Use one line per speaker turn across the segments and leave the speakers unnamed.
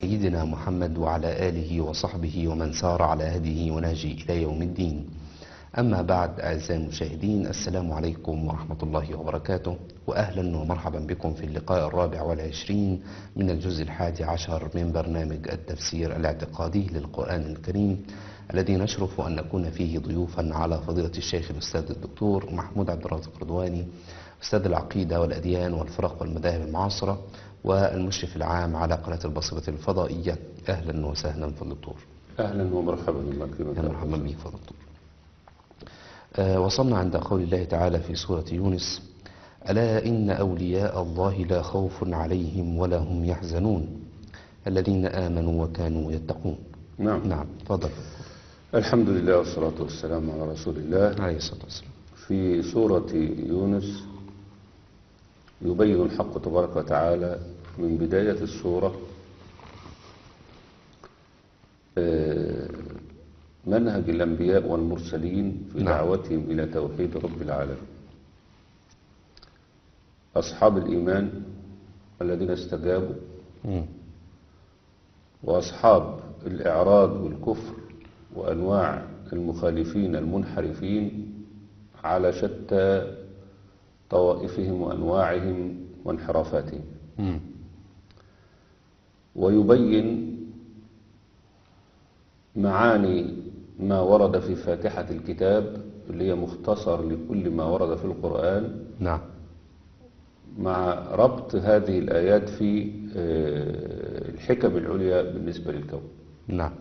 سيدنا محمد وعلى آله وصحبه ومن سار على هديه ونهجه إلى يوم الدين أما بعد أعزائي المشاهدين السلام عليكم ورحمة الله وبركاته وأهلا ومرحبا بكم في اللقاء الرابع والعشرين من الجزء الحادي عشر من برنامج التفسير الاعتقادي للقرآن الكريم الذي نشرف أن نكون فيه ضيوفا على فضيلة الشيخ الأستاذ الدكتور محمود عبد الرازق رضواني أستاذ العقيدة والأديان والفرق والمذاهب المعاصرة والمشرف العام على قناة البصرة الفضائية أهلا وسهلا في الدكتور
أهلا ومرحبا الله يكرمك
يا مرحبا بك فضل الدكتور آه وصلنا عند قول الله تعالى في سورة يونس ألا إن أولياء الله لا خوف عليهم ولا هم يحزنون الذين آمنوا وكانوا يتقون
نعم
نعم تفضل
الحمد لله والصلاة والسلام على رسول الله
عليه الصلاة والسلام
في سورة يونس يبين الحق تبارك وتعالى من بداية السورة آه، منهج الأنبياء والمرسلين في
نعم.
دعوتهم إلى توحيد رب العالمين أصحاب الإيمان الذين استجابوا
مم.
وأصحاب الإعراض والكفر وأنواع المخالفين المنحرفين على شتى طوائفهم وأنواعهم وانحرافاتهم
مم.
ويبين معاني ما ورد في فاتحة الكتاب اللي هي مختصر لكل ما ورد في القرآن
نعم
مع ربط هذه الآيات في آه، الحكم العليا بالنسبة للكون
نعم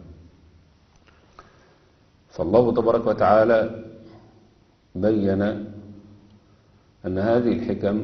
فالله تبارك وتعالى بين أن هذه الحكم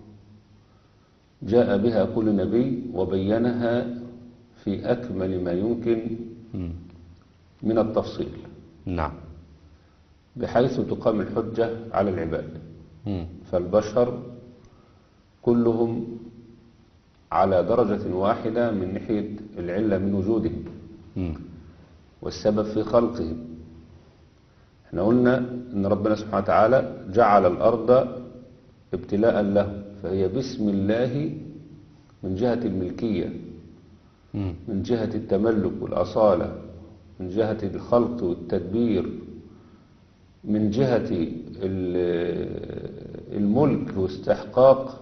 جاء بها كل نبي وبينها في أكمل ما يمكن
مم.
من التفصيل
نعم
بحيث تقام الحجة على العباد
مم.
فالبشر كلهم على درجة واحدة من ناحية العلة من وجودهم
مم.
والسبب في خلقهم احنا قلنا ان ربنا سبحانه وتعالى جعل الارض ابتلاء له فهي بسم الله من جهة الملكية
مم.
من جهة التملك والأصالة من جهة الخلق والتدبير من جهة ال- الملك واستحقاق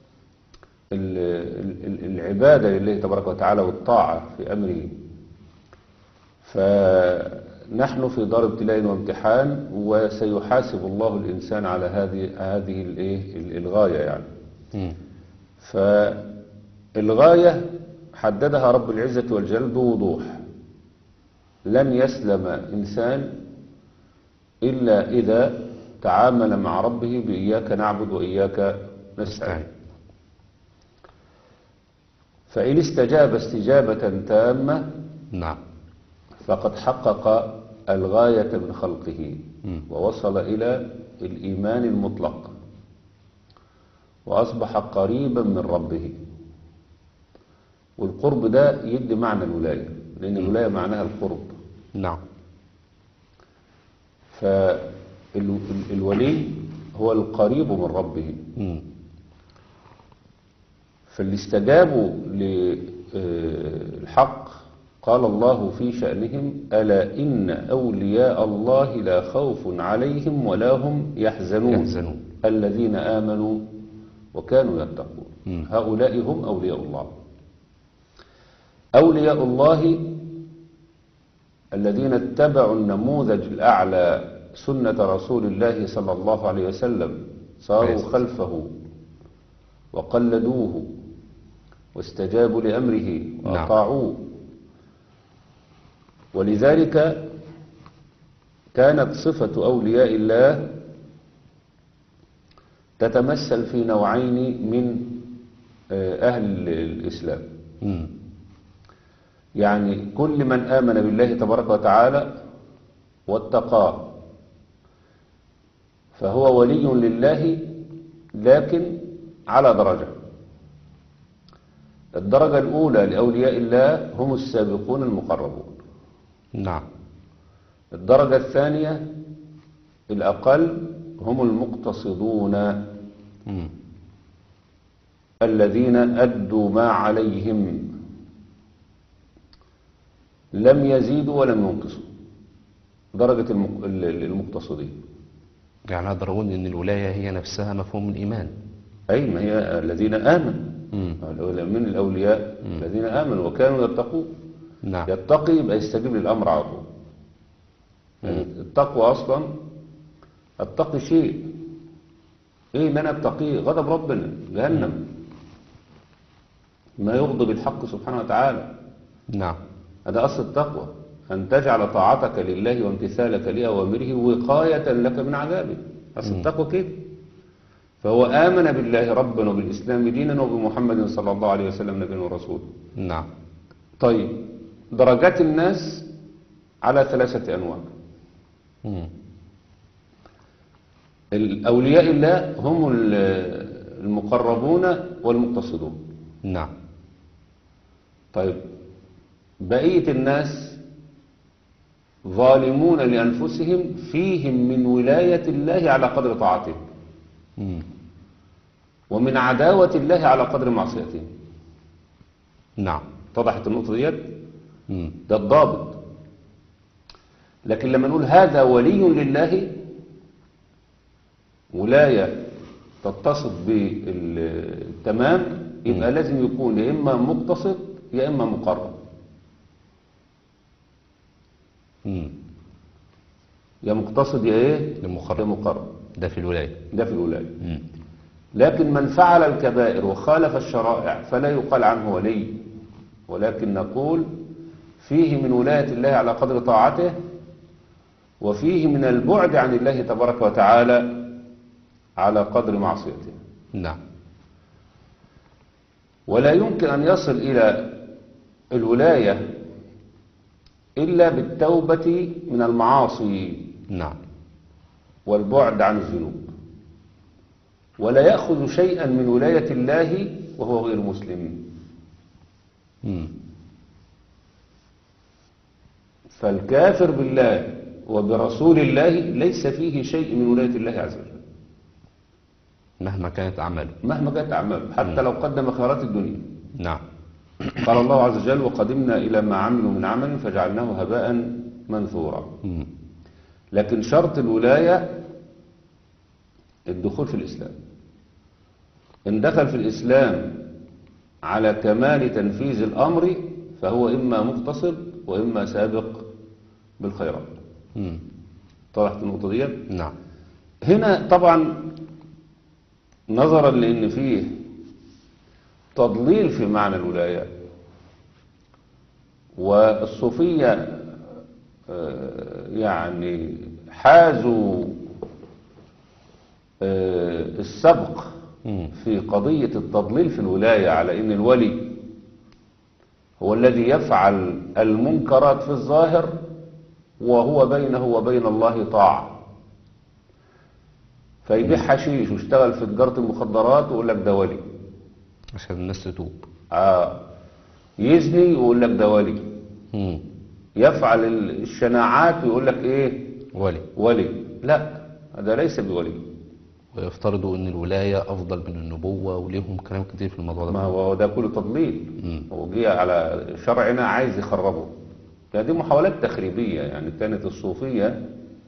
ال- ال- العبادة لله تبارك وتعالى والطاعة في أمره فنحن في دار ابتلاء وامتحان وسيحاسب الله الإنسان على هذه هذه الإيه؟ الغاية يعني
مم.
فالغاية حددها رب العزة والجلال بوضوح لن يسلم إنسان إلا إذا تعامل مع ربه بإياك نعبد وإياك نستعين فإن استجاب استجابة تامة
نعم
فقد حقق الغاية من خلقه
مم.
ووصل إلى الإيمان المطلق وأصبح قريبا من ربه والقرب ده يدي معنى الولاية لأن الولاية معناها القرب
نعم
فالولي هو القريب من ربه
مم.
فاللي استجابوا للحق قال الله في شأنهم ألا إن أولياء الله لا خوف عليهم ولا هم يحزنون,
يحزنون.
الذين آمنوا وكانوا يتقون
مم.
هؤلاء هم أولياء الله أولياء الله الذين اتبعوا النموذج الأعلى سنة رسول الله صلى الله عليه وسلم
عليه
صاروا
الصلاة
خلفه وقلدوه واستجابوا لأمره
نعم.
وأطاعوه ولذلك كانت صفة أولياء الله تتمثل في نوعين من آه، أهل الإسلام
مم.
يعني كل من آمن بالله تبارك وتعالى واتقاه فهو ولي لله لكن على درجة الدرجة الأولى لأولياء الله هم السابقون المقربون
نعم
الدرجة الثانية الأقل هم المقتصدون
مم.
الذين أدوا ما عليهم لم يزيدوا ولم ينقصوا درجة المق- ال- ال- المقتصدين
يعني أقدر أقول إن الولاية هي نفسها مفهوم الإيمان
أي ما هي الذين آمنوا
مم.
من الأولياء الذين آمنوا وكانوا يتقون
نعم
يتقي يبقى يستجيب للأمر على طول يعني التقوى أصلا التقي شيء إيه اللي أنا أتقيه غضب ربنا جهنم ما يغضب الحق سبحانه وتعالى
نعم
هذا أصل التقوى أن تجعل طاعتك لله وامتثالك لأوامره وقاية لك من عذابه أصل التقوى كده فهو آمن بالله ربا وبالإسلام دينا وبمحمد صلى الله عليه وسلم نبيا ورسولا
نعم
طيب درجات الناس على ثلاثة أنواع
مم.
الأولياء الله هم ال- المقربون والمقتصدون
نعم
طيب بقية الناس ظالمون لأنفسهم فيهم من ولاية الله على قدر طاعتهم
مم.
ومن عداوة الله على قدر معصيتهم
نعم
اتضحت النقطة ديت
مم.
ده الضابط لكن لما نقول هذا ولي لله ولاية تتصف بالتمام يبقى لازم يكون يا إما مقتصد يا إما مقرب
مم.
يا مقتصد يا إيه يا
لمقرب
مقرب
ده في الولاية
ده في الولاية
مم.
لكن من فعل الكبائر وخالف الشرائع فلا يقال عنه ولي ولكن نقول فيه من ولاية الله على قدر طاعته وفيه من البعد عن الله تبارك وتعالى على قدر معصيته
نعم
ولا يمكن أن يصل إلى الولاية إلا بالتوبة من المعاصي
نعم
والبعد عن الذنوب ولا يأخذ شيئا من ولاية الله وهو غير مسلم
مم.
فالكافر بالله وبرسول الله ليس فيه شيء من ولاية الله عز وجل
مهما كانت أعماله
مهما كانت أعماله حتى لو قدم خيرات الدنيا
نعم
قال الله عز وجل وقدمنا إلى ما عملوا من عمل فجعلناه هباء منثورا
مم.
لكن شرط الولاية الدخول في الإسلام إن دخل في الإسلام على كمال تنفيذ الأمر فهو إما مقتصد وإما سابق بالخيرات
مم.
طرحت النقطة دي
نعم
هنا طبعا نظرا لأن فيه تضليل في معنى الولاية والصوفية آه، يعني حازوا آه، السبق
مم.
في قضية التضليل في الولاية على أن الولي هو الذي يفعل المنكرات في الظاهر وهو بينه وبين الله طاعة فيبيع حشيش ويشتغل في تجارة المخدرات ويقول لك ده ولي
عشان الناس تتوب
آه. يزني ويقول لك ده ولي
مم.
يفعل ال- الشناعات ويقول لك ايه
ولي
ولي لا هذا ليس بولي
ويفترضوا ان الولاية افضل من النبوة وليهم كلام كتير في الموضوع ده
ما هو ده كله تضليل
مم.
هو جه على شرعنا عايز يخربه يعني دي محاولات تخريبية يعني كانت الصوفية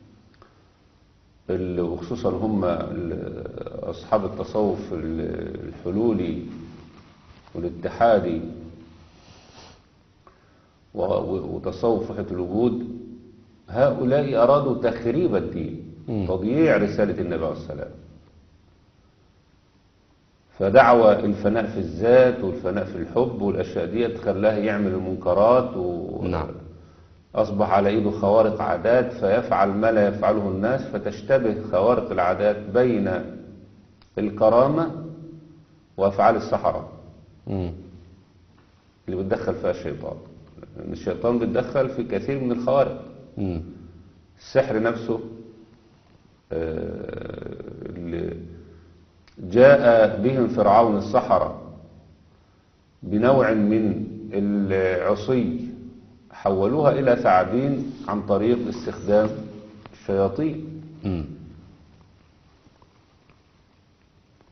اللي وخصوصا هم ال- أصحاب التصوف ال- الحلولي والاتحادي و- و- وتصوف وحدة الوجود هؤلاء أرادوا تخريب الدين
مم.
تضييع رسالة النبي عليه السلام فدعوى الفناء في الذات والفناء في الحب والأشياء دي خلاها يعمل المنكرات و...
نعم.
أصبح على إيده خوارق عادات فيفعل ما لا يفعله الناس فتشتبه خوارق العادات بين الكرامة وأفعال السحرة
مم.
اللي بتدخل فيها الشيطان لأن الشيطان بيتدخل في كثير من الخوارق
مم.
السحر نفسه آه، اللي جاء بهم فرعون السحرة بنوع من العصي حولوها إلى ثعابين عن طريق استخدام الشياطين
مم.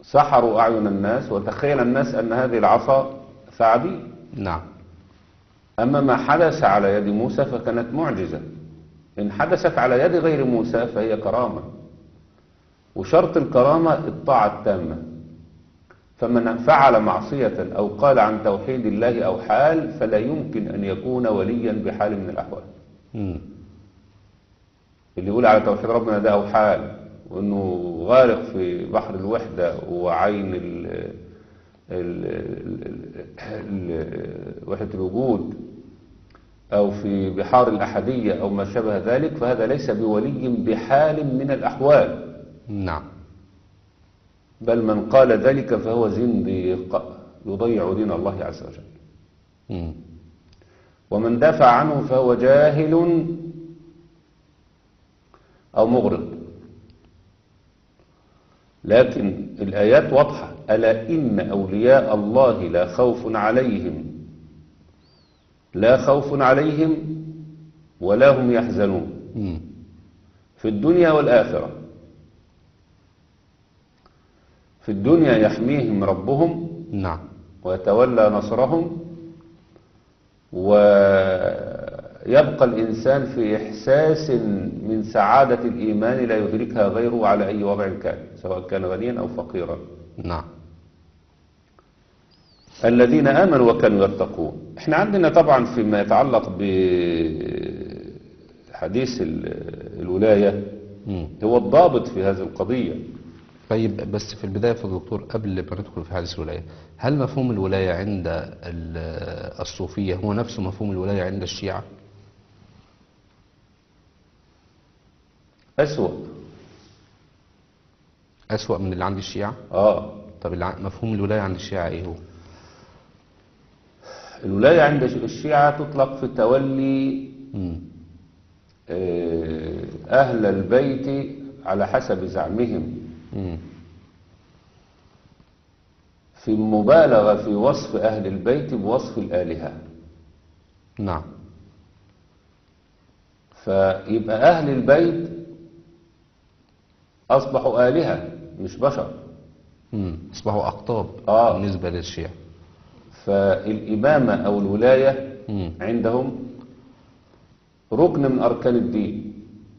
سحروا أعين الناس وتخيل الناس أن هذه العصا ثعابين
نعم
أما ما حدث على يد موسى فكانت معجزة إن حدثت على يد غير موسى فهي كرامة وشرط الكرامة الطاعة التامة فمن فعل معصية أو قال عن توحيد الله أو حال فلا يمكن أن يكون وليا بحال من الأحوال
مم.
اللي يقول على توحيد ربنا ده أو حال وأنه غارق في بحر الوحدة وعين ال ال ال وحدة الوجود أو في بحار الأحدية أو ما شابه ذلك فهذا ليس بولي بحال من الأحوال
نعم
بل من قال ذلك فهو زنديق يضيع دين الله عز وجل
مم.
ومن دافع عنه فهو جاهل أو مغرض لكن الآيات واضحة ألا إن أولياء الله لا خوف عليهم لا خوف عليهم ولا هم يحزنون
مم.
في الدنيا والآخرة في الدنيا يحميهم ربهم
نعم
ويتولى نصرهم ويبقى الإنسان في إحساس من سعادة الإيمان لا يدركها غيره على أي وضع كان سواء كان غنيا أو فقيرا
نعم
الذين آمنوا وكانوا يتقون احنا عندنا طبعا فيما يتعلق بحديث ال- الولاية
مم.
هو الضابط في هذه القضية
طيب بس في البداية في الدكتور قبل ما ندخل في حديث الولاية هل مفهوم الولاية عند ال- الصوفية هو نفس مفهوم الولاية عند الشيعة؟
أسوأ
أسوأ من اللي عند الشيعة؟
آه
طب الع- مفهوم الولاية عند الشيعة إيه هو؟
الولاية عند الشيعة تطلق في تولي
مم.
آه، أهل البيت على حسب زعمهم
مم.
في مبالغة في وصف أهل البيت بوصف الآلهة
نعم
فيبقى أهل البيت أصبحوا آلهة مش بشر
مم. أصبحوا أقطاب
آه.
بالنسبة للشيعة
فالإمامة أو الولاية
مم.
عندهم ركن من أركان الدين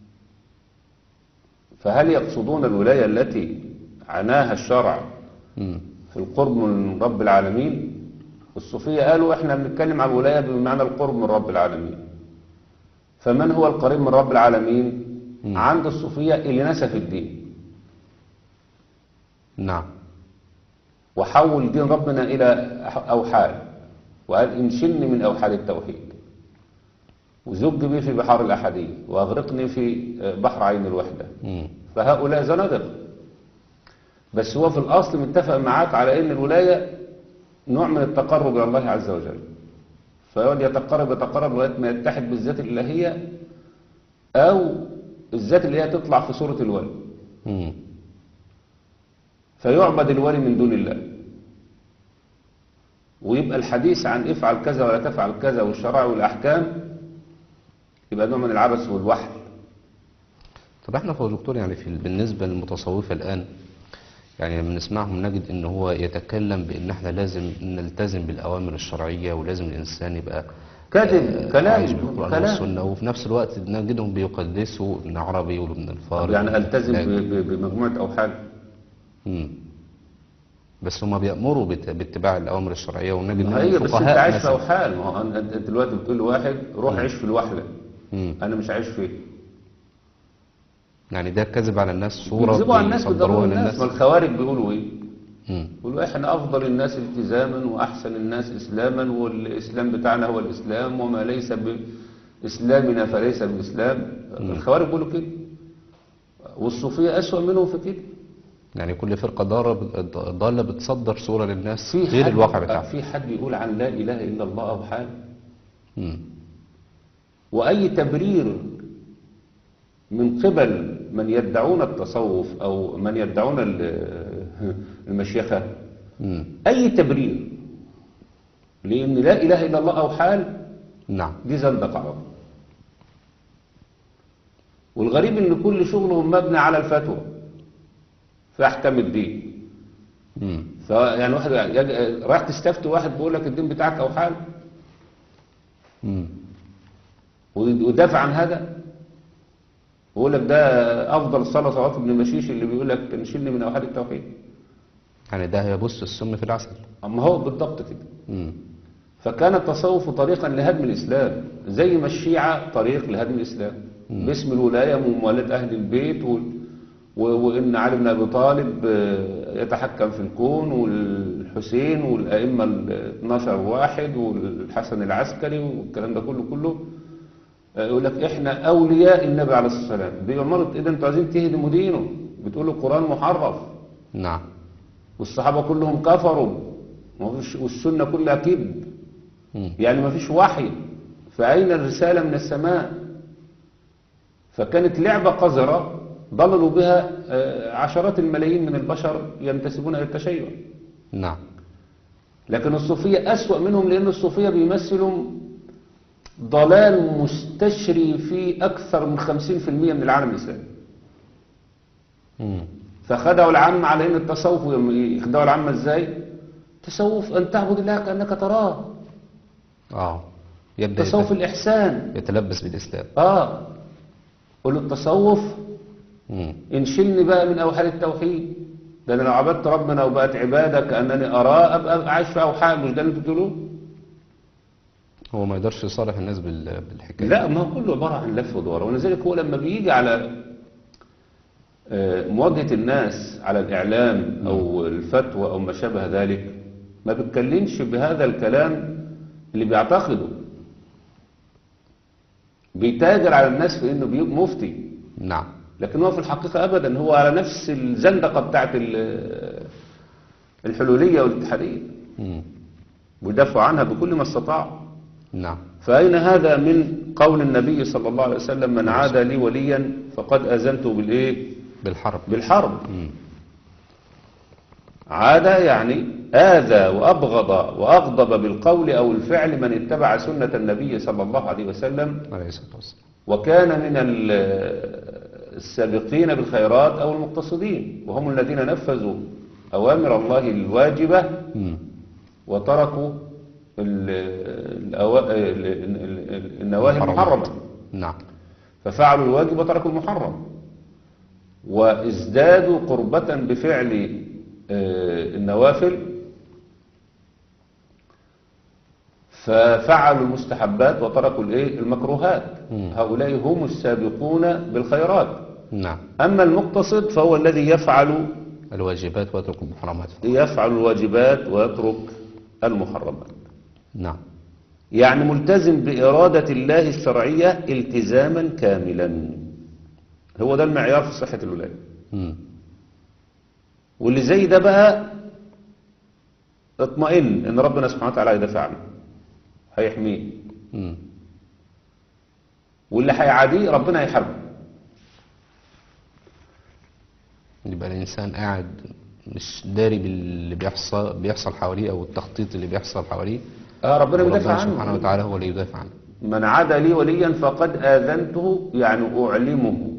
فهل يقصدون الولاية التي عناها الشرع
مم.
في القرب من رب العالمين الصوفية قالوا احنا بنتكلم عن الولاية بمعنى القرب من رب العالمين فمن هو القريب من رب العالمين
مم.
عند الصوفية اللي نسف الدين
نعم
وحول دين ربنا إلى أوحال وقال انشلني من أوحال التوحيد وزج بي في بحار الأحدية وأغرقني في بحر عين الوحدة
مم.
فهؤلاء زنادق بس هو في الأصل متفق معاك على أن الولاية نوع من التقرب إلى الله عز وجل فيقعد يتقرب يتقرب لغاية ما يتحد بالذات الإلهية أو الذات اللي هي تطلع في صورة الولي
مم.
فيعبد الولي من دون الله ويبقى الحديث عن افعل كذا ولا تفعل كذا والشرائع والأحكام يبقى نوع من العبث والوحل
طب احنا يا دكتور يعني في بالنسبة للمتصوفة الآن يعني لما نسمعهم نجد ان هو يتكلم بان احنا لازم نلتزم بالأوامر الشرعية ولازم الإنسان يبقى
كذب
آه،
كلام
عايش بالقرآن
كلام
والسنة وفي نفس الوقت نجدهم بيقدسوا ابن عربي وابن
طب
الفارض
يعني ألتزم
والحلاج.
ب- ب- بمجموعة أوحال
مم. بس هما بيأمروا بات- باتباع الأوامر الشرعية ونجد
ما هي
منهم
بس انت
فقهاء
عايش في
مثلا
أوحال ما هو أنا- انت دلوقتي بتقول لواحد روح عيش في الوحدة
مم.
أنا مش عايش فيه
يعني ده كذب على الناس صورة
بيكذبوا على الناس
بيصدروها
بيضروا الناس ما
للناس
الخوارج بيقولوا إيه
مم.
يقولوا احنا افضل الناس التزاما واحسن الناس اسلاما والاسلام بتاعنا هو الاسلام وما ليس باسلامنا فليس باسلام الخوارج بيقولوا كده والصوفيه اسوا منهم في كده
يعني كل فرقة ضالة ضالة بتصدر صورة للناس
في
غير
حد
الواقع بتاعها
في حد يقول عن لا اله الا الله او حال
مم.
واي تبرير من قبل من يدعون التصوف او من يدعون ال- المشيخه
مم.
اي تبرير لان لا اله الا الله او حال
نعم
دي زندقة على طول. والغريب ان كل شغلهم مبني على الفتوى في احكام الدين
مم.
فيعني واحد يجي- رايح تستفتي واحد بيقول لك الدين بتاعك او حال
مم.
ويدافع عن هذا ويقول لك ده افضل صلاه صلاه ابن مشيش اللي بيقول لك نشيلني من اوحاد التوحيد
يعني ده هيبص السم في العسل
اما هو بالضبط كده
مم.
فكان التصوف طريقا لهدم الاسلام زي ما الشيعه طريق لهدم الاسلام باسم الولايه وموالاه اهل البيت و... و... وان علي بن ابي طالب آه، يتحكم في الكون والحسين والائمه ال 12 واحد والحسن العسكري والكلام ده كله كله آه، يقول لك احنا اولياء النبي عليه الصلاه والسلام بيأمروا اذا انتوا عايزين تهدموا دينه بتقولوا القران محرف
نعم
والصحابه كلهم كفروا ومفيش- والسنه كلها كذب
مم.
يعني ما فيش وحي فأين الرسالة من السماء فكانت لعبة قذرة ضللوا بها آه، عشرات الملايين من البشر ينتسبون إلى التشيع
نعم
لكن الصوفية أسوأ منهم لأن الصوفية بيمثلوا ضلال مستشري في أكثر من 50% من العالم الإسلامي
مم.
فخدعوا العامة على أن التصوف يخدعوا العامة إزاي؟ تصوف أن تعبد الله كأنك تراه
اه يبدأ
تصوف
يت-
الإحسان
يتلبس بالإسلام
آه قل التصوف
مم.
انشلني بقى من أوحال التوحيد ده أنا لو عبدت ربنا وبقت عبادة كأنني أراه أبقى عايش في أوحال مش ده اللي انتوا بتقولوه؟
هو ما يقدرش يصالح الناس بال- بالحكاية
لا ما هو كله عبارة عن لف ودوران ولذلك هو لما بيجي على آه، مواجهة الناس على الإعلام أو الفتوى أو ما شابه ذلك ما بيتكلمش بهذا الكلام اللي بيعتقده بيتاجر على الناس في إنه بيبقى مفتي
نعم
لكن هو في الحقيقة أبدا هو على نفس الزندقة بتاعت ال- الحلولية والاتحادية
مم.
ويدافع عنها بكل ما استطاع
نعم
فأين هذا من قول النبي صلى الله عليه وسلم من عاد لي وليا فقد أذنته بالإيه
بالحرب
بالحرب
مم.
عاد يعني آذى وأبغض وأغضب بالقول أو الفعل من اتبع سنة النبي صلى الله عليه وسلم
عليه الصلاة والسلام
وكان من ال- السابقين بالخيرات أو المقتصدين وهم الذين نفذوا أوامر الله الواجبة
مم.
وتركوا ال- الأوا- ال- ال- ال- النواهي
محرمات.
المحرمة
نعم
ففعلوا الواجب وتركوا المحرم وازدادوا قربة بفعل آه، النوافل ففعلوا المستحبات وتركوا الايه المكروهات
مم.
هؤلاء هم السابقون بالخيرات
نعم
أما المقتصد فهو الذي يفعل
الواجبات ويترك المحرمات
يفعل الواجبات ويترك المحرمات
نعم
يعني ملتزم بإرادة الله الشرعية التزاما كاملا هو ده المعيار في صحة الولاية
مم.
واللي زي ده بقى اطمئن ان ربنا سبحانه وتعالى يدافع عنه هيحميه
مم.
واللي هيعاديه ربنا هيحاربه
يبقى الإنسان قاعد مش داري باللي بيحصل بيحصل حواليه أو التخطيط اللي بيحصل حواليه
اه ربنا بيدافع
وربنا سبحانه
عنه
وتعالى هو اللي يدافع عنه
من عاد لي وليا فقد آذنته يعني أعلمه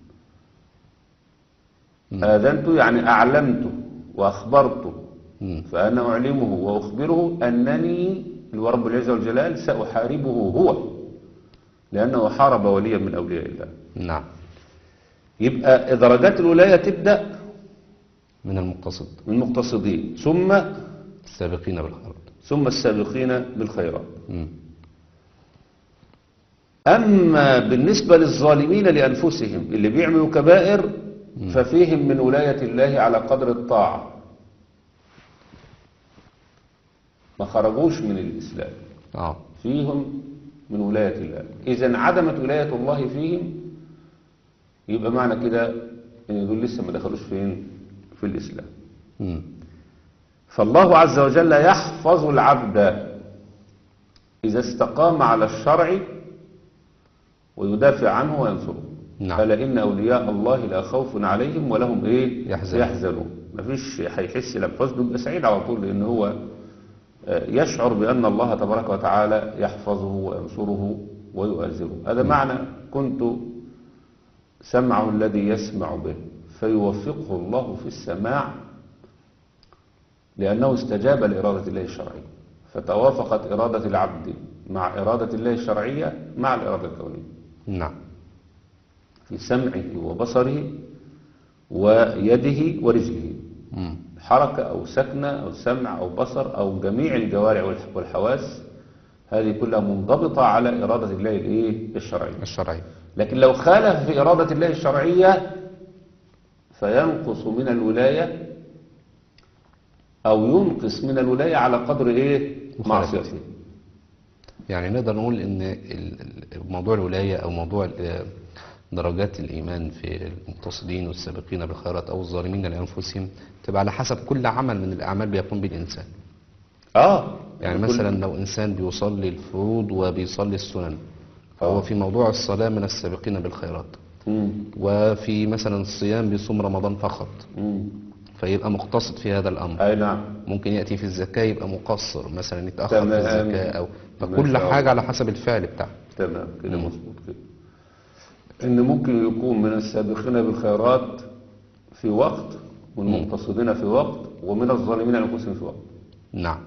مم.
آذنته يعني أعلمته وأخبرته
مم.
فأنا أعلمه وأخبره أنني هو رب العزة والجلال سأحاربه هو لأنه حارب وليا من أولياء الله
نعم
يبقى درجات الولاية تبدأ
من المقتصد
من المقتصدين ثم
السابقين بالخيرات
ثم السابقين بالخيرات
مم.
أما بالنسبة للظالمين لأنفسهم اللي بيعملوا كبائر ففيهم من ولاية الله على قدر الطاعة ما خرجوش من الإسلام
اه
فيهم من ولاية الله إذا انعدمت ولاية الله فيهم يبقى معنى كده إن دول لسه ما دخلوش فين في الإسلام
مم.
فالله عز وجل يحفظ العبد إذا استقام على الشرع ويدافع عنه وينصره
نعم.
ألا إن أولياء الله لا خوف عليهم ولهم إيه
يحزنون.
يحزنون مفيش هيحس لا بحزن يبقى سعيد على طول لأن هو آه، يشعر بأن الله تبارك وتعالى يحفظه وينصره ويؤازره هذا معنى كنت سمعه الذي يسمع به فيوفقه الله في السماع لأنه استجاب لإرادة الله الشرعية فتوافقت إرادة العبد مع إرادة الله الشرعية مع الإرادة الكونية
نعم
في سمعه وبصره ويده ورجله
مم.
حركة أو سكنة أو سمع أو بصر أو جميع الجوارح والح- والحواس هذه كلها منضبطة على إرادة الله الإيه؟ الشرعية
الشرعي
لكن لو خالف في إرادة الله الشرعية فينقص من الولاية أو ينقص من الولاية على قدر إيه؟
مخالفته.
معصيته
يعني نقدر نقول ان ال- ال- موضوع الولاية او موضوع ال- درجات الايمان في المقتصدين والسابقين بالخيرات او الظالمين لانفسهم تبقى على حسب كل عمل من الاعمال بيقوم به الانسان
آه
يعني
كل-
مثلا لو انسان بيصلي الفروض وبيصلي السنن فهو
آه.
في موضوع الصلاة من السابقين بالخيرات
مم.
وفي مثلا الصيام بيصوم رمضان فقط
مم.
فيبقى مقتصد في هذا الامر
أي نعم
ممكن يأتي في الزكاة يبقى مقصر مثلا يتأخر في
تمام.
الزكاة أو
ما
فكل
شاء الله.
حاجة على حسب الفعل بتاعه
تمام كده مظبوط كده ان ممكن يكون من السابقين بالخيرات في وقت والمقتصدين في وقت ومن الظالمين انفسهم في وقت
نعم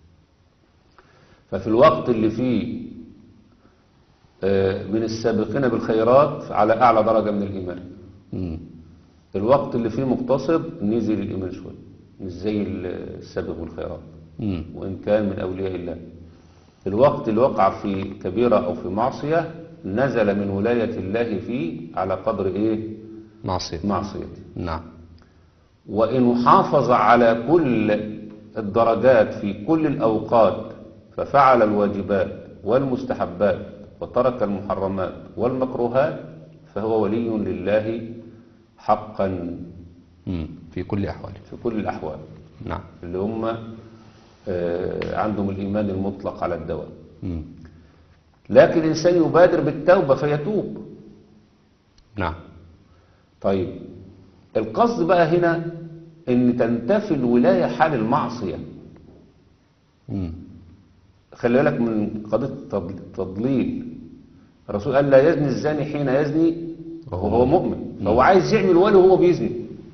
ففي الوقت اللي فيه آه، من السابقين بالخيرات على اعلى درجه من الايمان
مم.
الوقت اللي فيه مقتصد نزل الايمان شويه مش زي السابق بالخيرات
مم.
وإن كان من أولياء الله الوقت اللي وقع في كبيرة أو في معصية نزل من ولاية الله فيه على قدر إيه
معصية
معصيته
نعم
وإن حافظ على كل الدرجات في كل الأوقات ففعل الواجبات والمستحبات وترك المحرمات والمكروهات فهو ولي لله حقا
مم. في كل أحواله
في كل الأحوال
نعم
اللي هم آه، عندهم الإيمان المطلق على الدوام
مم.
لكن الإنسان يبادر بالتوبة فيتوب
نعم
طيب القصد بقى هنا ان تنتفي الولاية حال المعصية
مم.
خلي بالك من قضية التض- التضليل الرسول قال لا يزني الزاني حين يزني
وهو
وهو مؤمن فهو عايز يعمل ولي وهو بيزني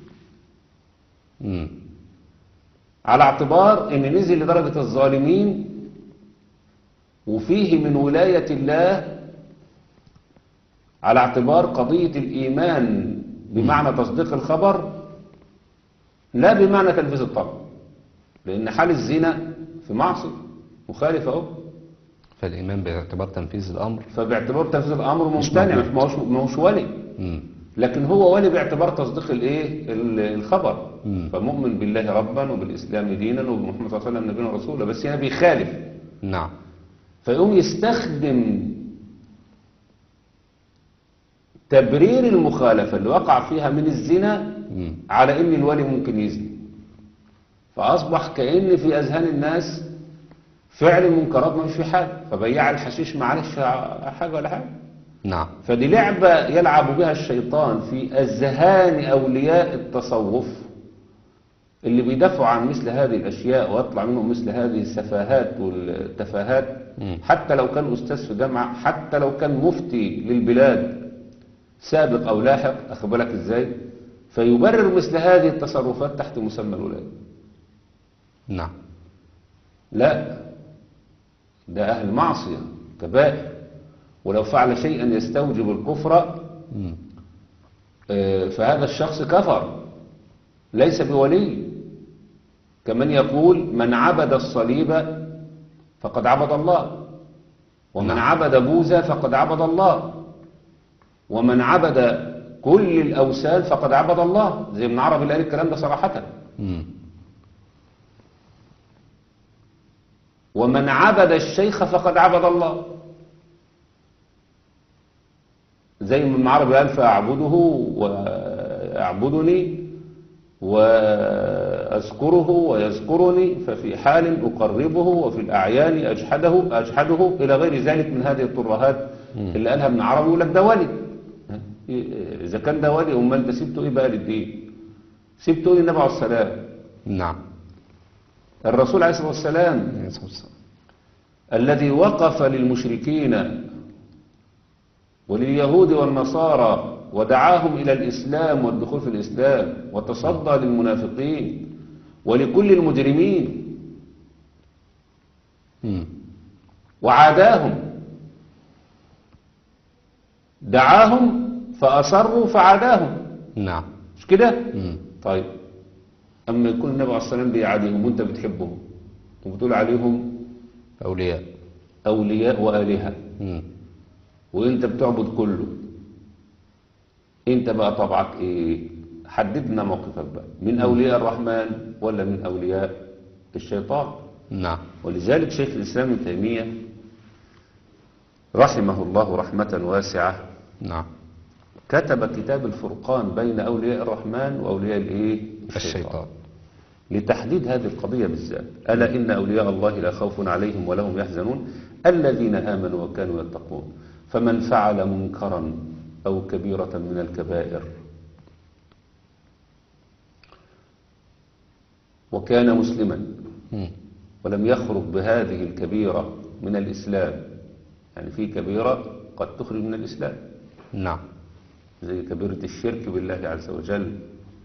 مم.
على اعتبار ان نزل لدرجة الظالمين وفيه من ولاية الله على اعتبار قضية الإيمان بمعنى تصديق الخبر لا بمعنى تنفيذ الطلب لأن حال الزنا في معصية مخالفة أهو
فالإيمان باعتبار تنفيذ الأمر
فباعتبار تنفيذ الأمر
مش
ممتنع
موجود.
ما هوش ما هوش ولي
مم.
لكن هو ولي باعتبار تصديق الايه ال- الخبر
مم.
فمؤمن بالله ربا وبالاسلام دينا وبمحمد صلى الله عليه وسلم نبينا ورسولا بس هنا بيخالف
نعم
فيقوم يستخدم تبرير المخالفة اللي وقع فيها من الزنا
مم.
على ان الولي ممكن يزني فاصبح كأن في اذهان الناس فعل المنكرات ما مش في حاجة فبياع الحشيش معلش حاجة ولا حاجة
نعم
فدي لعبة يلعب بها الشيطان في أذهان أولياء التصوف اللي بيدافعوا عن مثل هذه الأشياء ويطلع منهم مثل هذه السفاهات والتفاهات
مم.
حتى لو كان أستاذ في جامعة حتى لو كان مفتي للبلاد سابق أو لاحق أخد بالك إزاي فيبرر مثل هذه التصرفات تحت مسمى الولاية
نعم
لا ده أهل معصية كبائر ولو فعل شيئا يستوجب الكفر
مم.
آه، فهذا الشخص كفر ليس بولي كمن يقول من عبد الصليب فقد عبد الله ومن
نعم.
عبد بوذا فقد عبد الله ومن عبد كل الأوثان فقد عبد الله زي ابن عربي اللي قال الكلام ده صراحة
مم.
ومن عبد الشيخ فقد عبد الله زي ما ابن عربي قال فأعبده ويعبدني وأذكره ويذكرني ففي حال أقربه وفي الأعيان أجحده أجحده إلى غير ذلك من هذه الترهات اللي قالها ابن عربي يقول لك ده ولي إذا كان ده ولي أمال ده سبته إيه بقى للدين سبته إيه النبي عليه السلام
نعم
الرسول عليه الصلاة والسلام
عليه الصلاة والسلام.
الذي وقف للمشركين ولليهود والنصارى ودعاهم إلى الإسلام والدخول في الإسلام وتصدى للمنافقين ولكل المجرمين
مم.
وعاداهم دعاهم فأصروا فعاداهم
نعم
مش كده
مم.
طيب أما يكون النبي عليه الصلاة والسلام بيعاديهم وأنت بتحبهم وبتقول عليهم
أولياء
أولياء وآلهة
مم.
وأنت بتعبد كله أنت بقى طبعك إيه حددنا موقفك بقى من أولياء الرحمن ولا من أولياء الشيطان
نعم
ولذلك شيخ الإسلام ابن تيمية رحمه الله رحمة واسعة
نعم
كتب كتاب الفرقان بين أولياء الرحمن وأولياء الإيه؟
الشيطان
لتحديد هذه القضية بالذات ألا إن أولياء الله لا خوف عليهم ولا هم يحزنون الذين آمنوا وكانوا يتقون فمن فعل منكرا أو كبيرة من الكبائر وكان مسلما
مم.
ولم يخرج بهذه الكبيرة من الإسلام يعني في كبيرة قد تخرج من الإسلام
نعم
زي كبيرة الشرك بالله عز وجل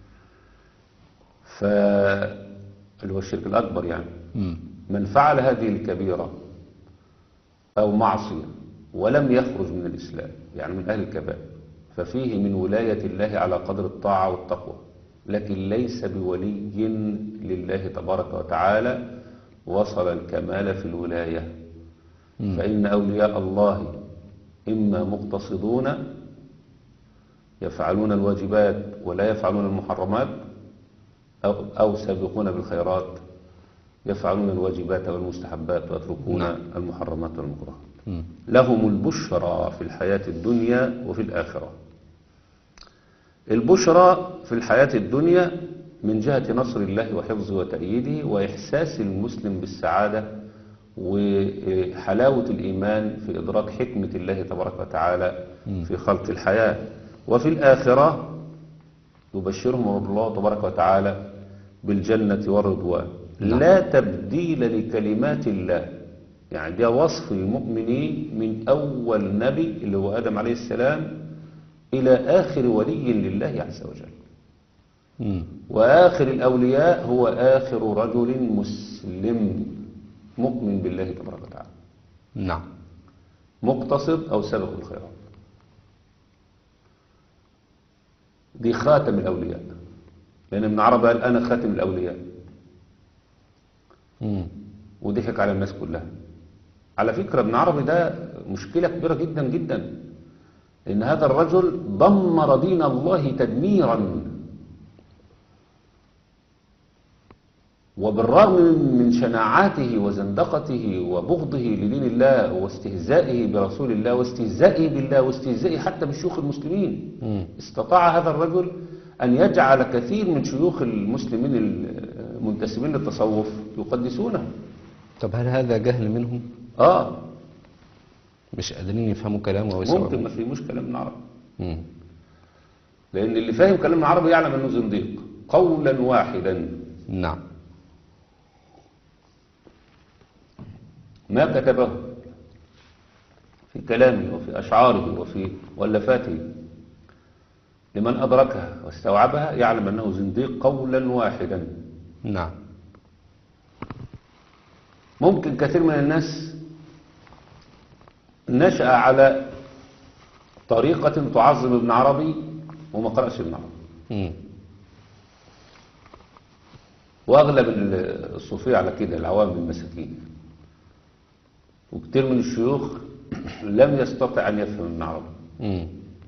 ف اللي هو الشرك الأكبر يعني
مم.
من فعل هذه الكبيرة أو معصية ولم يخرج من الإسلام يعني من أهل الكبائر ففيه من ولاية الله على قدر الطاعة والتقوى لكن ليس بولي لله تبارك وتعالى وصل الكمال في الولاية
مم.
فإن أولياء الله إما مقتصدون يفعلون الواجبات ولا يفعلون المحرمات أو, أو سابقون بالخيرات يفعلون الواجبات والمستحبات ويتركون
نعم.
المحرمات والمكروهات
مم.
لهم البشرى في الحياة الدنيا وفي الآخرة البشرى في الحياة الدنيا من جهة نصر الله وحفظه وتأييده وإحساس المسلم بالسعادة وحلاوة الإيمان في إدراك حكمة الله تبارك وتعالى في خلق الحياة وفي الآخرة يبشرهم الله تبارك وتعالى بالجنة والرضوان
نعم.
لا تبديل لكلمات الله يعني ده وصف المؤمنين من أول نبي اللي هو آدم عليه السلام إلى آخر ولي لله عز وجل
مم.
وآخر الأولياء هو آخر رجل مسلم مؤمن بالله تبارك وتعالى
نعم
مقتصد أو سبق الخيرات دي خاتم الأولياء لأن ابن عرب قال أنا خاتم الأولياء
مم.
وضحك على الناس كلها على فكرة ابن عربي ده مشكلة كبيرة جدا جدا إن هذا الرجل دمر دين الله تدميرا وبالرغم من شناعاته وزندقته وبغضه لدين الله واستهزائه برسول الله واستهزائه بالله واستهزائه حتى بشيوخ المسلمين
مم.
استطاع هذا الرجل أن يجعل كثير من شيوخ المسلمين المنتسبين للتصوف يقدسونه
طب هل هذا جهل منهم
آه
مش قادرين يفهموا كلامه
ممكن
ويسمعوا
ما فيهمش كلام ابن عربي
مم.
لأن اللي فاهم كلام ابن عربي يعلم أنه زنديق قولا واحدا
نعم
ما كتبه في كلامه وفي أشعاره وفي مؤلفاته لمن أدركها واستوعبها يعلم أنه زنديق قولا واحدا
نعم
ممكن كثير من الناس نشأ على طريقة تعظم ابن عربي وما قرأش ابن عربي
مم.
واغلب الصوفيه على كده العوام المساكين وكتير من الشيوخ لم يستطع ان يفهم ابن عربي
مم.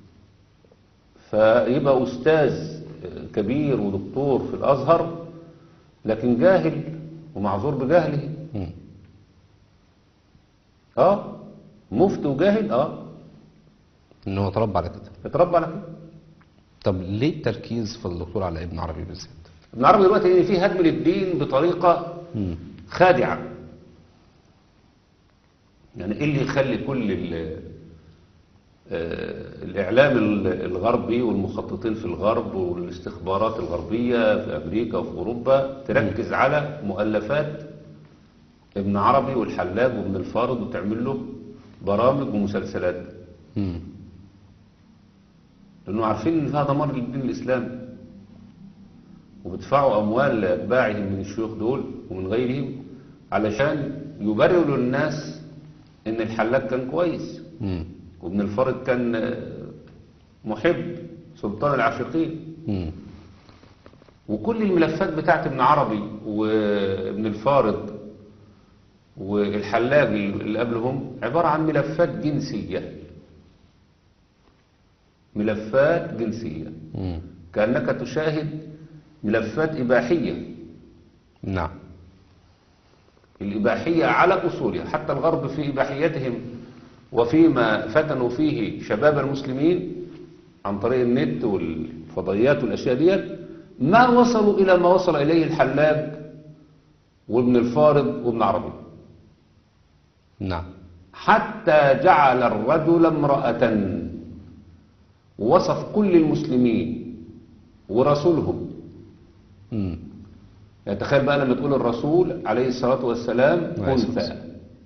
فيبقى استاذ كبير ودكتور في الازهر لكن جاهل ومعذور بجهله
مم.
اه مفتي وجاهل اه
ان هو اتربى على كده
اتربى على كده
طب ليه التركيز في الدكتور على ابن عربي بالذات
ابن عربي دلوقتي ان في هدم للدين بطريقه
مم.
خادعة يعني ايه اللي يخلي كل ال- آه، الإعلام ال- الغربي والمخططين في الغرب والاستخبارات الغربية في أمريكا وفي أوروبا تركز على مؤلفات ابن عربي والحلاج وابن الفارض وتعمل له برامج ومسلسلات
مم.
لأنه عارفين إن فيها دمار للدين الإسلامي وبيدفعوا أموال لأتباعهم من الشيوخ دول ومن غيرهم علشان يبرروا للناس ان الحلاج كان كويس
مم.
وابن الفارض كان آه، محب سلطان العاشقين
مم.
وكل الملفات بتاعت ابن عربي وابن الفارض والحلاج اللي قبلهم عبارة عن ملفات جنسية ملفات جنسية
مم.
كأنك تشاهد ملفات إباحية
نعم
الإباحية على أصولها حتى الغرب في إباحيتهم وفيما فتنوا فيه شباب المسلمين عن طريق النت والفضائيات والأشياء ديت ما وصلوا إلى ما وصل إليه الحلاج وابن الفارض وابن عربي
نعم
حتى جعل الرجل امرأة ووصف كل المسلمين ورسولهم
مم.
يعني تخيل بقى لما تقول الرسول عليه الصلاة والسلام
عليه الصلاة
أنثى
والسلام.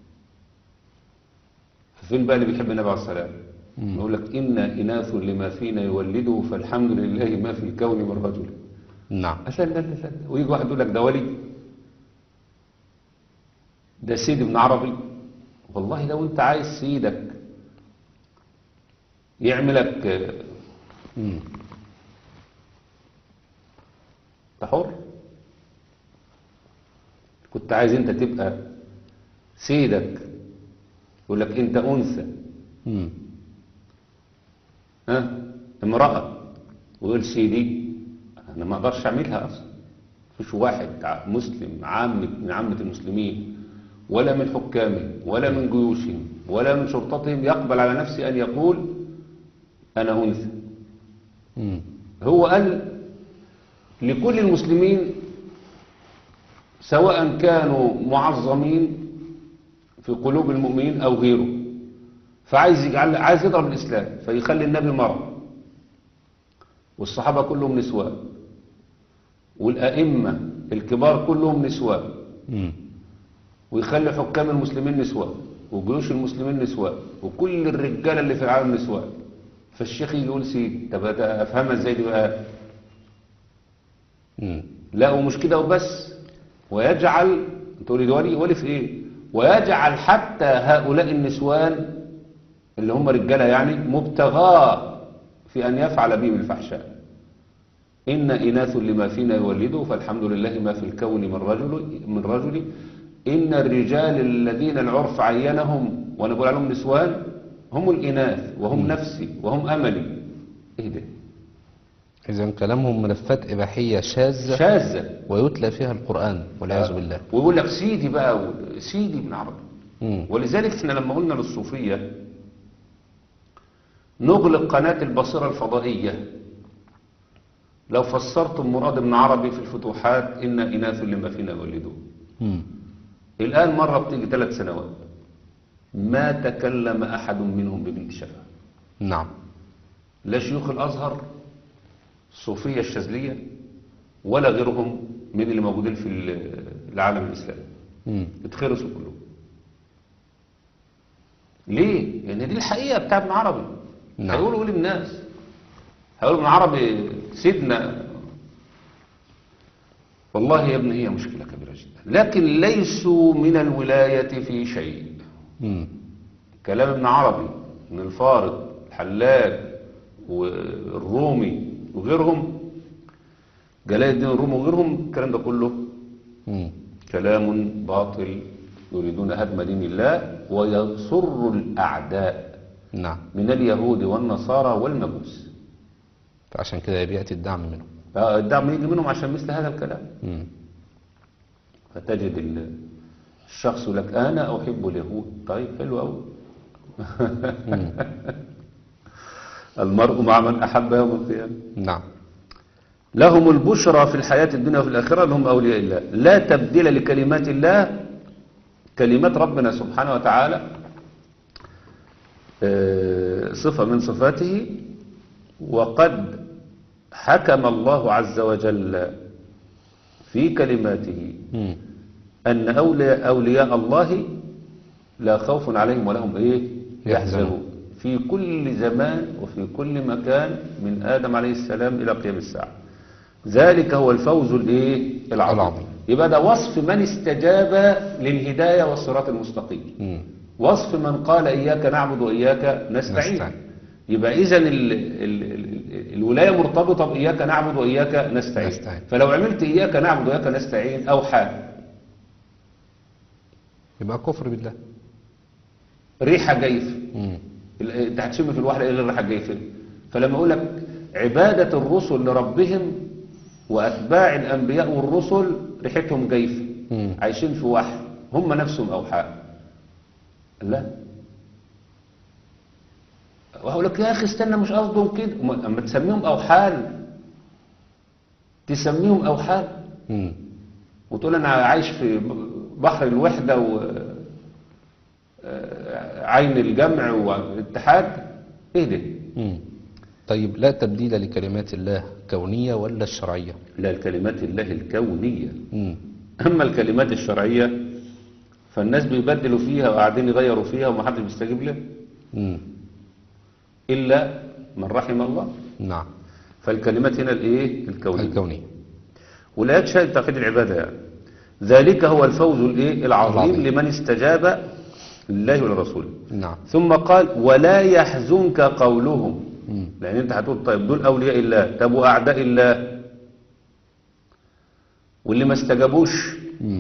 فين بقى اللي بيحب النبي عليه السلام يقول لك إنا إناث لما فينا يولده فالحمد لله ما في الكون من رجل
نعم
لا لا لا لا ويجي واحد يقول لك ده ولي ده سيد ابن عربي والله لو انت عايز سيدك يعملك آه،
مم.
انت حر كنت عايز انت تبقى سيدك يقول لك انت انثى
مم.
ها امرأة ويقول سيدي انا ما اقدرش اعملها اصلا مفيش واحد ع- مسلم عامة من عامة المسلمين ولا من حكامهم ولا من جيوشهم ولا من شرطتهم يقبل على نفسه ان يقول انا انثى
مم.
هو قال لكل المسلمين سواء كانوا معظمين في قلوب المؤمنين او غيره فعايز يجعل عايز يضرب الاسلام فيخلي النبي مرأة والصحابه كلهم نسوان والائمه الكبار كلهم نسوان
مم.
ويخلي حكام المسلمين نسوان وجيوش المسلمين نسوان وكل الرجاله اللي في العالم نسوان فالشيخ يجي يقول سيدي طب أنا افهمها ازاي دي بقى
مم.
لا ومش كده وبس ويجعل تقول لي ولي ولي في ايه ويجعل حتى هؤلاء النسوان اللي هم رجاله يعني مبتغاه في ان يفعل بهم الفحشاء إن إناث لما فينا يولده فالحمد لله ما في الكون من رجل من رجل إن الرجال الذين العرف عينهم وأنا بقول عليهم نسوان هم الإناث وهم نفسي وهم أملي إيه ده
إذا كلامهم ملفات إباحية شاذة
شاذة
ويتلى فيها القرآن والعياذ بالله
ويقول لك سيدي بقى سيدي ابن عربي
مم.
ولذلك احنا لما قلنا للصوفية نغلق قناة البصيرة الفضائية لو فسرتم مراد ابن عربي في الفتوحات إن إناث لما فينا يولدون
مم.
الآن مرة بتيجي ثلاث سنوات ما تكلم أحد منهم ببنت شفا
نعم
لا شيوخ الأزهر الصوفية الشاذلية ولا غيرهم من اللي موجودين في العالم الإسلامي
مم.
اتخرسوا كلهم ليه؟ لأن دي الحقيقة بتاع ابن عربي
نعم.
هيقولوا ايه للناس هيقولوا ابن عربي سيدنا والله يا ابني هي مشكلة كبيرة جدا لكن ليسوا من الولاية في شيء
مم.
كلام ابن عربي من الفارض الحلاج والرومي وغيرهم جلال الدين الرومي وغيرهم الكلام ده كله
مم.
كلام باطل يريدون هدم دين الله ويصر الأعداء
نعم
من اليهود والنصارى والمجوس
فعشان كده بيأتي الدعم منهم
الدعم يجي منهم عشان مثل هذا الكلام
مم.
فتجد ال- الشخص يقول لك أنا أحب اليهود طيب حلو أوي المرء مع من أحب يوم القيامة
نعم
لهم البشرى في الحياة الدنيا وفي الآخرة لهم أولياء الله لا تبديل لكلمات الله كلمات ربنا سبحانه وتعالى آه، صفة من صفاته وقد حكم الله عز وجل في كلماته
مم.
أن أولياء, أولياء الله لا خوف عليهم ولا هم إيه يحزنون في كل زمان وفي كل مكان من آدم عليه السلام إلى قيام الساعة ذلك هو الفوز الإيه العظيم
العظيم.
يبقى ده وصف من استجاب للهداية والصراط المستقيم
مم.
وصف من قال إياك نعبد وإياك نستعين
نستعين.
يبقى إذا ال ال ال الولاية مرتبطة بإياك نعبد وإياك نستعين.
نستعين.
فلو عملت إياك نعبد وإياك نستعين أو حال
يبقى كفر بالله
ريحة جيف
مم.
ال- انت هتشم في الواحدة ايه اللي الريحة الجيفة فلما اقول لك عبادة الرسل لربهم وأتباع الأنبياء والرسل ريحتهم جيفة
مم.
عايشين في وحي هم نفسهم أوحاء لا وأقول لك يا أخي استنى مش قصدهم كده أما- أما تسميهم أوحال تسميهم أوحال
مم.
وتقول أنا عايش في بحر الوحدة و آه، عين الجمع والاتحاد ايه ده
مم. طيب لا تبديل لكلمات الله كونية ولا الشرعية
لا الكلمات الله الكونية
مم.
أما الكلمات الشرعية فالناس بيبدلوا فيها وقاعدين يغيروا فيها ومحدش بيستجيب له
مم.
إلا من رحم الله
نعم
فالكلمات هنا الايه الكونية
الكونية
ولا يشهد توحيد العبادة يعني ذلك هو الفوز الايه العظيم
العظيم.
لمن استجاب لله ولرسوله
نعم
ثم قال ولا يحزنك قولهم
مم.
لأن أنت هتقول طيب دول أولياء الله طب وأعداء الله واللي ما استجابوش
مم.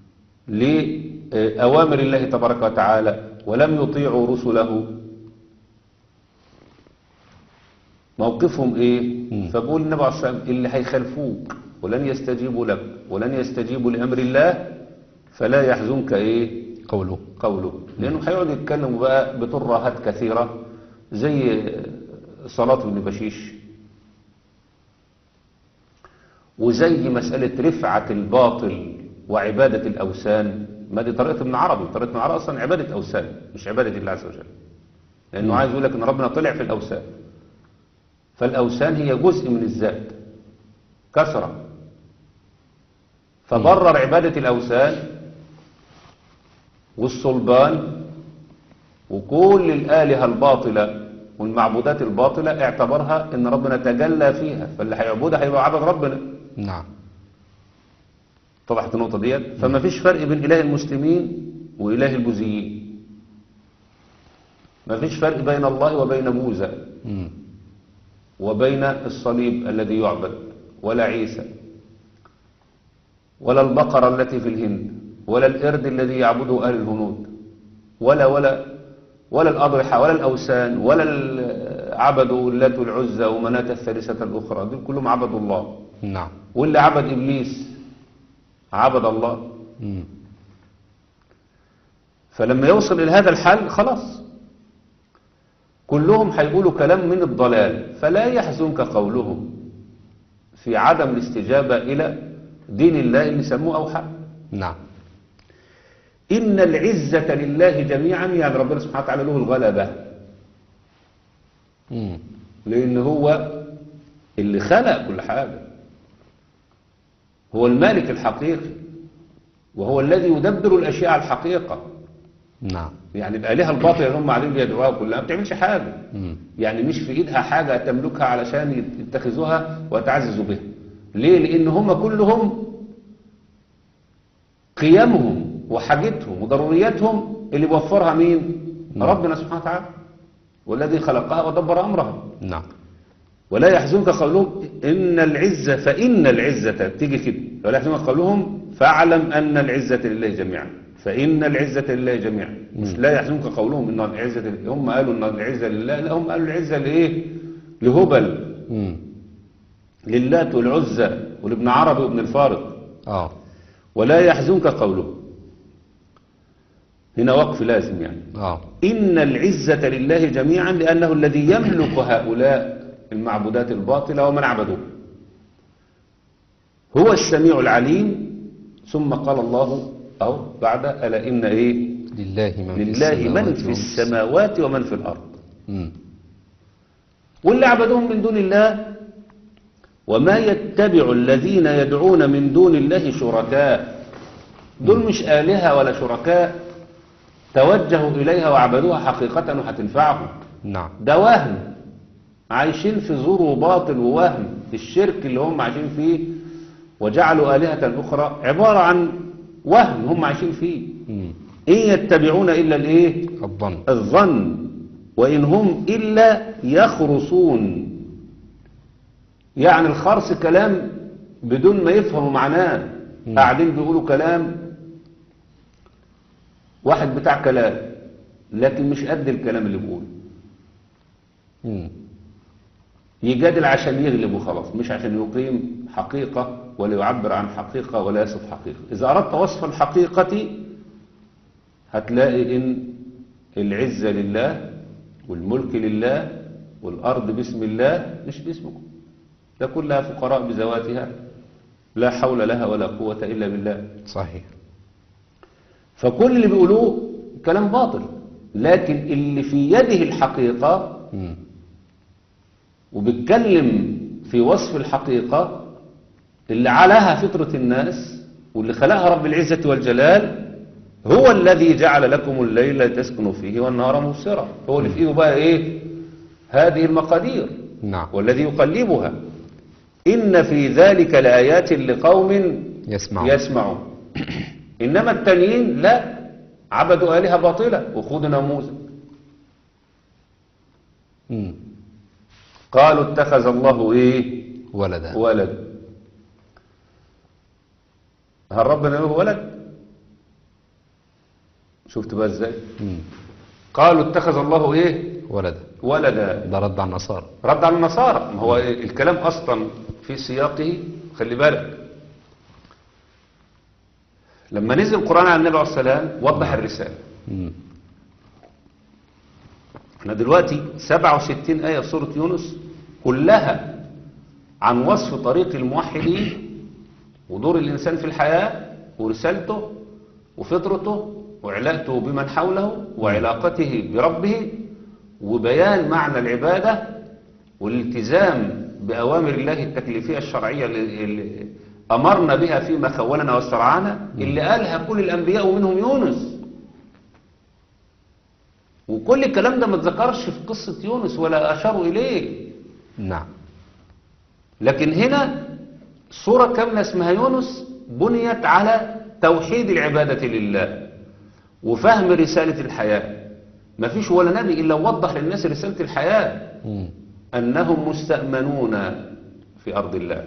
لأوامر الله تبارك وتعالى ولم يطيعوا رسله موقفهم ايه
مم.
فبقول النبي عليه الصلاة والسلام اللي هيخالفوك ولن يستجيبوا لك ولن يستجيبوا لأمر الله فلا يحزنك ايه
قوله
قوله لأنه هيقعد يتكلموا بقى بترهات كثيرة زي صلاة ابن بشيش وزي مسألة رفعة الباطل وعبادة الأوثان ما دي طريقة ابن عربي طريقة ابن عربي أصلا عبادة أوثان مش عبادة الله عز وجل لأنه عايز يقول لك إن ربنا طلع في الأوثان فالأوثان هي جزء من الذات كثرة فبرر عبادة الأوثان والصلبان وكل الآلهة الباطلة والمعبودات الباطلة اعتبرها ان ربنا تجلى فيها فاللي هيعبدها هيبقى عبد ربنا
نعم
طبعت النقطة ديت فما فيش فرق بين إله المسلمين وإله البوذيين ما فيش فرق بين الله وبين موسى
مم.
وبين الصليب الذي يعبد ولا عيسى ولا البقرة التي في الهند ولا القرد الذي يعبده أهل الهنود ولا ولا ولا الأضرحة ولا الأوثان ولا ال- عبدوا اللات والعزى ومناة الثالثة الأخرى دول كلهم عبدوا الله
نعم
واللي عبد إبليس عبد الله
مم.
فلما يوصل إلى هذا الحال خلاص كلهم هيقولوا كلام من الضلال فلا يحزنك قولهم في عدم الاستجابة إلى دين الله اللي سموه أوحى
نعم
إن العزة لله جميعا يعني ربنا سبحانه وتعالى له الغلبة
مم.
لأن هو اللي خلق كل حاجة هو المالك الحقيقي وهو الذي يدبر الأشياء على الحقيقة
نعم
يعني الآلهة الباطلة اللي هم قاعدين بيدعوها كلها ما بتعملش حاجة
مم.
يعني مش في ايدها حاجة تملكها علشان يتخذوها ويتعززوا بها ليه لان هم كلهم قيمهم وحاجتهم وضرورياتهم اللي بيوفرها مين
نعم.
ربنا سبحانه وتعالى والذي خلقها ودبر امرها
نعم
ولا يحزنك قولهم ان العزة فان العزة تيجي كده ولا يحزنك قولهم فاعلم ان العزة لله جميعا فان العزة لله جميعا مش لا يحزنك قولهم ان العزة لله. هم قالوا ان العزة لله لا هم قالوا العزة لايه لهبل
مم.
للات والعزى ولابن عربي وابن الفارض
اه
ولا يحزنك قولهم هنا وقف لازم يعني
اه
إن العزة لله جميعا لأنه الذي يملك هؤلاء المعبودات الباطلة ومن عبدوه هو السميع العليم ثم قال الله أو بعد ألا إن إيه
لله من في
لله من
السماوات
في
ومن
السماوات ومن في الأرض
مم.
واللي عبدوهم من دون الله وما يتبع الذين يدعون من دون الله شركاء دول مش آلهة ولا شركاء توجهوا إليها وعبدوها حقيقة وهتنفعهم
نعم
ده وهم عايشين في زور وباطل ووهم الشرك اللي هم عايشين فيه وجعلوا آلهة أخرى عبارة عن وهم هم عايشين فيه
مم.
إن يتبعون إلا الإيه
الظن
الظن وإن هم إلا يخرصون يعني الخرص كلام بدون ما يفهموا معناه
مم.
قاعدين بيقولوا كلام واحد بتاع كلام لكن مش قد الكلام اللي بيقوله
مم.
يجادل عشان يغلب وخلاص مش عشان يقيم حقيقة ولا يعبر عن حقيقة ولا يصف حقيقة إذا أردت وصف الحقيقة هتلاقي إن العزة لله والملك لله والأرض باسم الله مش باسمكم ده كلها فقراء بذواتها لا حول لها ولا قوة إلا بالله
صحيح
فكل اللي بيقولوه كلام باطل لكن اللي في يده الحقيقة
مم.
وبيتكلم في وصف الحقيقة اللي علىها فطرة الناس واللي خلقها رب العزة والجلال هو الذي جعل لكم الليل لتسكنوا فيه والنهار مبصرا هو اللي في ايده بقى ايه هذه المقادير
نعم
والذي يقلبها إن في ذلك لآيات لقوم
يسمعون
يسمعون إنما التانيين لا عبدوا آلهة باطلة وخذوا نموذج
مم.
قالوا اتخذ الله ايه
ولدا
ولد هل ربنا له ولد شفت بقى ازاي
مم.
قالوا اتخذ الله ايه
ولدا
ولدا
ده رد على النصارى
رد على النصارى ما هو الكلام اصلا في سياقه خلي بالك لما نزل القرآن على النبي عليه السلام وضح الرسالة
مم.
احنا دلوقتي 67 آية في سورة يونس كلها عن وصف طريق الموحدين ودور الإنسان في الحياة ورسالته وفطرته وعلاقته بمن حوله وعلاقته بربه وبيان معنى العبادة والالتزام بأوامر الله التكليفية الشرعية اللي اللي أمرنا بها فيما خولنا واسترعانا اللي قالها كل الأنبياء ومنهم يونس وكل الكلام ده ما اتذكرش في قصة يونس ولا أشاروا إليه
نعم
لكن هنا صورة كاملة اسمها يونس بنيت على توحيد العبادة لله وفهم رسالة الحياة ما فيش ولا نبي إلا وضح للناس رسالة الحياة
مم.
أنهم مستأمنون في أرض الله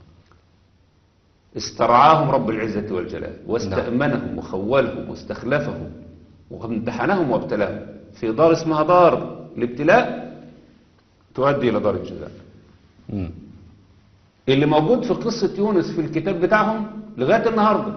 استرعاهم رب العزة والجلال واستأمنهم وخولهم واستخلفهم وامتحنهم وابتلاهم في دار اسمها دار الابتلاء تؤدي إلى دار الجزاء
مم.
اللي موجود في قصة يونس في الكتاب بتاعهم لغاية النهاردة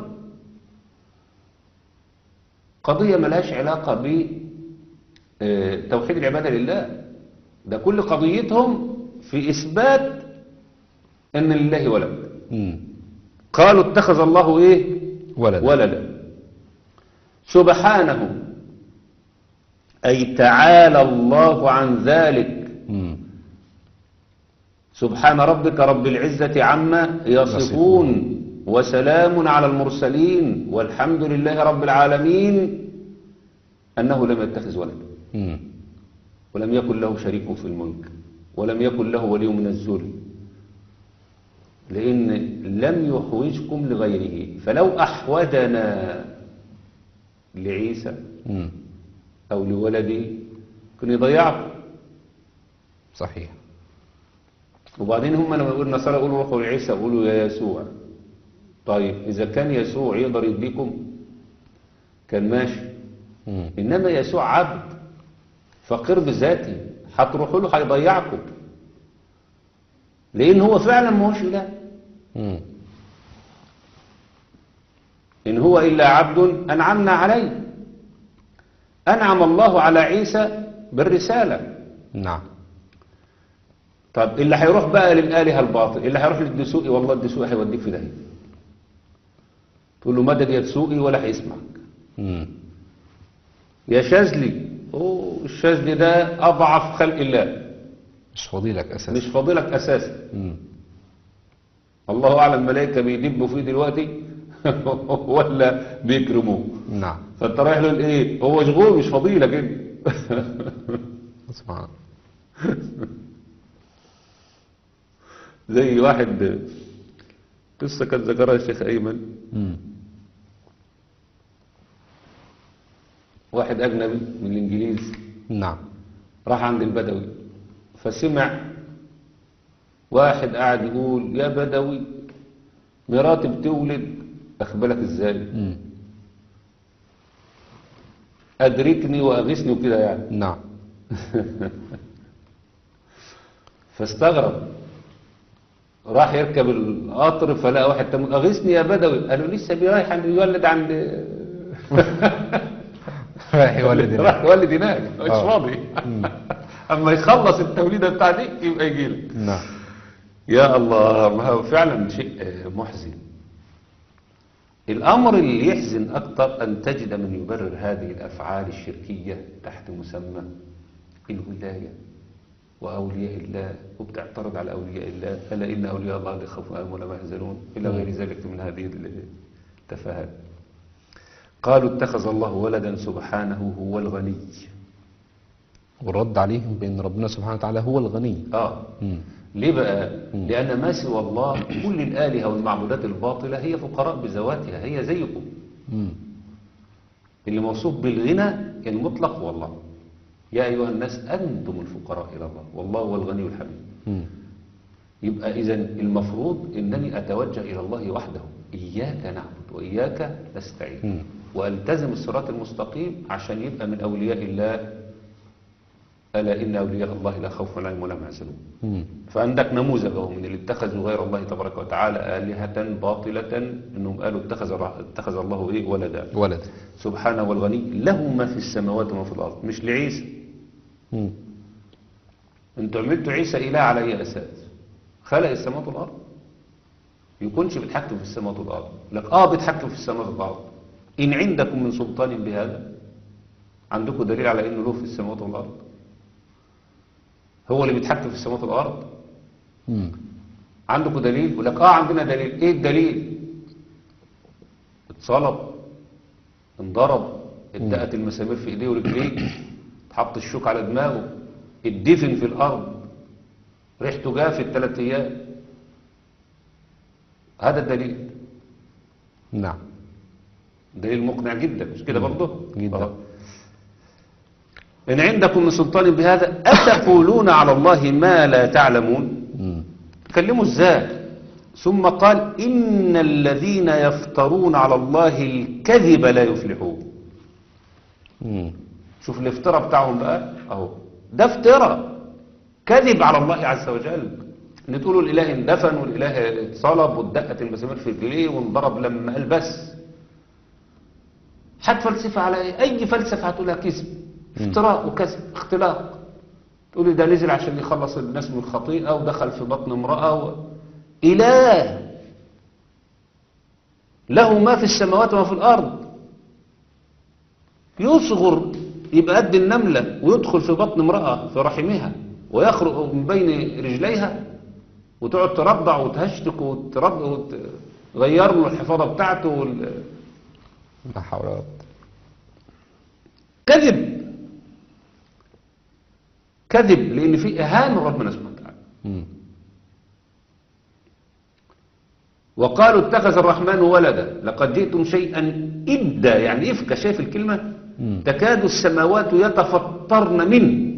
قضية ملهاش علاقة بتوحيد العبادة لله ده كل قضيتهم في إثبات أن لله ولد
مم.
قالوا اتخذ الله إيه
ولدا
ولدا سبحانه أي تعالى الله عن ذلك
مم.
سبحان ربك رب العزة عما يصفون وسلام على المرسلين والحمد لله رب العالمين أنه لم يتخذ ولدا
مم.
ولم يكن له شريك في الملك ولم يكن له ولي من الذل لأن لم يحوجكم لغيره فلو أحوجنا لعيسى
مم.
أو لولده كان يضيعكم
صحيح
وبعدين هم لما يقول النصارى يقولوا روحوا لعيسى يقولوا يا يسوع طيب إذا كان يسوع يقدر يديكم كان ماشي
مم.
إنما يسوع عبد فقير بذاته هتروحوا له هيضيعكم لأن هو فعلا ما هوش إله
مم.
إن هو إلا عبد أنعمنا عليه أنعم الله على عيسى بالرسالة
نعم
طب اللي هيروح بقى للآلهة الباطل اللي هيروح للدسوقي والله الدسوقي هيوديك في داهية تقول له مدد يا دسوقي ولا هيسمعك
مم.
يا شاذلي اوه الشاذلي ده أضعف خلق الله
مش فضيلك أساسا
مش فاضلك أساسا
مم.
الله أعلم ملائكة بيدبوا فيه دلوقتي ولا بيكرموه
نعم
فانت رايح له ايه هو مشغول مش فضيلة كده
سبحان الله
زي واحد قصة كان ذكرها الشيخ أيمن
مم.
واحد أجنبي من الإنجليز
نعم
راح عند البدوي فسمع واحد قاعد يقول يا بدوي مراتي بتولد أخبرك إزاي
مم.
أدركني وأغثني وكده يعني
نعم
فاستغرب راح يركب القطر فلقى واحد تاني أغثني يا بدوي قالوا لسه رايح عند يولد عند
رايح يولد هناك.
راح يولد هناك مش
آه.
فاضي اما يخلص التوليده بتاع دي يبقى يجي لك
نعم
يا الله ما هو فعلا شيء آه، محزن الأمر اللي يحزن أكثر أن تجد من يبرر هذه الأفعال الشركية تحت مسمى الولاية وأولياء الله وبتعترض على أولياء الله ألا إن أولياء الله لا خوف عليهم ولا هم يحزنون إلى غير ذلك من هذه التفاهات قالوا اتخذ الله ولدا سبحانه هو الغني
والرد عليهم بأن ربنا سبحانه وتعالى هو الغني
آه
مم.
ليه بقى؟ لأن ما سوى الله كل الآلهة والمعبودات الباطلة هي فقراء بذواتها هي زيكم
مم.
اللي موصوف بالغنى المطلق هو الله يا أيها الناس أنتم الفقراء إلى الله والله هو الغني الحميد
مم.
يبقى إذا المفروض أنني أتوجه إلى الله وحده إياك نعبد وإياك نستعين
مم.
وألتزم الصراط المستقيم عشان يبقى من أولياء الله ألا إن أولياء الله لا خوف عليهم ولا هم يحزنون
مم.
فعندك نموذج اهو من اللي اتخذوا غير الله تبارك وتعالى آلهة باطلة انهم قالوا اتخذ اتخذ الله ايه ولدا
ولد
سبحانه والغني له ما في السماوات وما في الارض مش لعيسى
مم.
انتوا عملتوا عيسى اله على اي اساس خلق السماوات والارض يكونش بيتحكم في السماوات والارض لك اه بيتحكم في السماوات والارض ان عندكم من سلطان بهذا عندكم دليل على انه له في السماوات والارض هو اللي بيتحكم في السماوات والارض
مم.
عندكم دليل يقول لك اه عندنا دليل ايه الدليل اتصلب انضرب اتدقت المسامير في ايديه ورجليه اتحط الشوك على دماغه اتدفن في الارض ريحته جافت ثلاث ايام هذا الدليل
نعم
دليل مقنع جدا مش كده برضه
جدا.
آه. ان عندكم من سلطان بهذا اتقولون على الله ما لا تعلمون
مم.
تكلموا ازاي ثم قال إن الذين يفترون على الله الكذب لا يفلحون
مم.
شوف الافتراء بتاعهم بقى اهو ده افتراء كذب على الله عز وجل ان تقولوا الاله اندفن والاله اتصلب واتدقت المسامير في رجليه وانضرب لما قال بس هتفلسفة على ايه اي فلسفة هتقولها كذب افتراء وكذب اختلاق تقولي ده نزل عشان يخلص الناس من الخطيئة ودخل في بطن امرأة و... إله له ما في السماوات وما في الأرض يصغر يبقى قد النملة ويدخل في بطن امرأة في رحمها ويخرج من بين رجليها وتقعد ترضع وتهشتك وترضع وتغير له الحفاضة بتاعته وال...
لا حول ولا قوة
كذب كذب لأن في إهانة ربنا سبحانه وتعالى
مم.
وقالوا اتخذ الرحمن ولدا لقد جئتم شيئا إبدا يعني إفكا شايف الكلمة
مم.
تكاد السماوات يتفطرن منه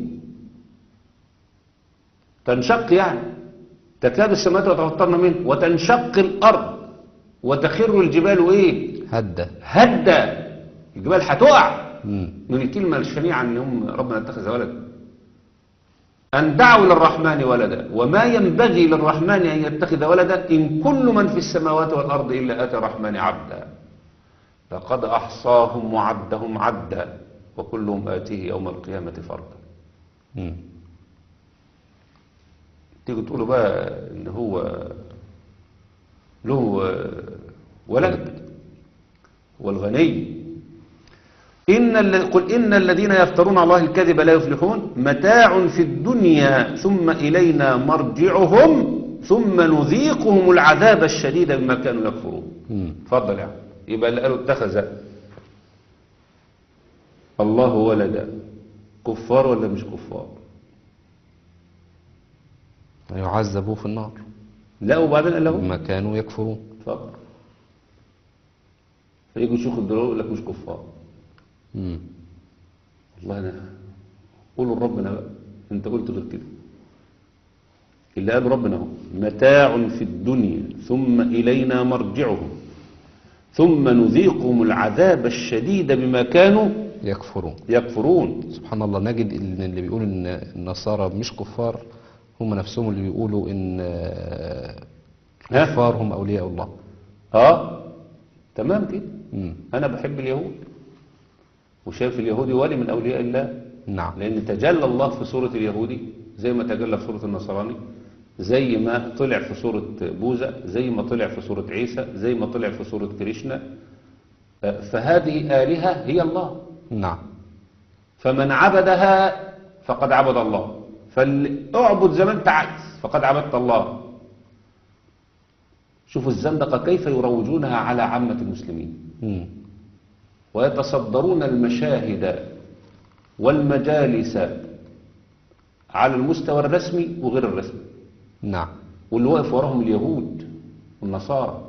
تنشق يعني تكاد السماوات يتفطرن منه وتنشق الأرض وتخر الجبال إيه
هدى
هدى الجبال هتقع
مم.
من الكلمة الشنيعة أن هم ربنا اتخذ ولدا أن دعوا للرحمن ولدا وما ينبغي للرحمن أن يتخذ ولدا إن كل من في السماوات والأرض إلا أتى الرحمن عبدا لقد أحصاهم وعدهم عدا وكلهم آتيه يوم القيامة فردا
مم.
تيجي تقولوا بقى إن هو له ولد والغني إن ال- قل إن الذين يفترون على الله الكذب لا يفلحون متاع في الدنيا ثم إلينا مرجعهم ثم نذيقهم العذاب الشديد بما كانوا يكفرون
مم.
اتفضل يا عم يبقى اللي قالوا اتخذ الله ولدا كفار ولا مش كفار
يعذبوا في النار
لا وبعدين قال لهم
ما كانوا يكفرون
اتفضل فيجوا يشوفوا الدلول يقول لك مش كفار
مم.
والله أنا قولوا لربنا بقى أنت قلت غير كده اللي قال ربنا هو متاع في الدنيا ثم إلينا مرجعهم ثم نذيقهم العذاب الشديد بما كانوا
يكفرون
يكفرون
سبحان الله نجد ان اللي بيقول ان النصارى مش كفار هم نفسهم اللي بيقولوا ان آه،
ها؟
الكفار هم اولياء الله
اه تمام كده
مم.
انا بحب اليهود وشايف اليهودي ولي من اولياء الله
نعم
لان تجلى الله في سورة اليهودي زي ما تجلى في سورة النصراني زي ما طلع في سورة بوذا زي ما طلع في سورة عيسى زي ما طلع في سورة كريشنا آه، فهذه آلهة هي الله
نعم
فمن عبدها فقد عبد الله فاعبد زي ما انت عايز فقد عبدت الله شوفوا الزندقة كيف يروجونها على عامة المسلمين
مم.
ويتصدرون المشاهد والمجالس على المستوى الرسمي وغير الرسمي
نعم
واللي واقف وراهم اليهود والنصارى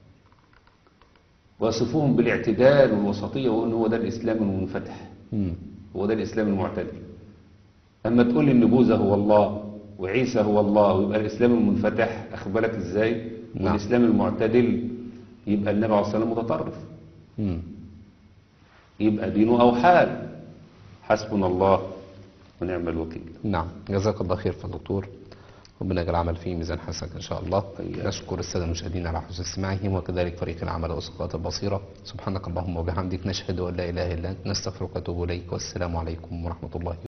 ويصفوهم بالاعتدال والوسطية وأن هو ده الإسلام المنفتح
مم.
هو ده الإسلام المعتدل أما تقول إن بوذا هو الله وعيسى هو الله ويبقى الإسلام المنفتح أخد بالك إزاي
نعم.
والإسلام المعتدل يبقى النبي عليه الصلاة والسلام متطرف
مم.
يبقى دينه أو حال حسبنا الله ونعم الوكيل
نعم جزاك الله خير فضل الدكتور ربنا يجعل العمل فيه ميزان حسنك ان شاء الله
طيب.
نشكر الساده المشاهدين على حسن استماعهم وكذلك فريق العمل وسقاط البصيره سبحانك اللهم وبحمدك نشهد ان لا اله الا انت نستغفرك ونتوب اليك والسلام عليكم ورحمه الله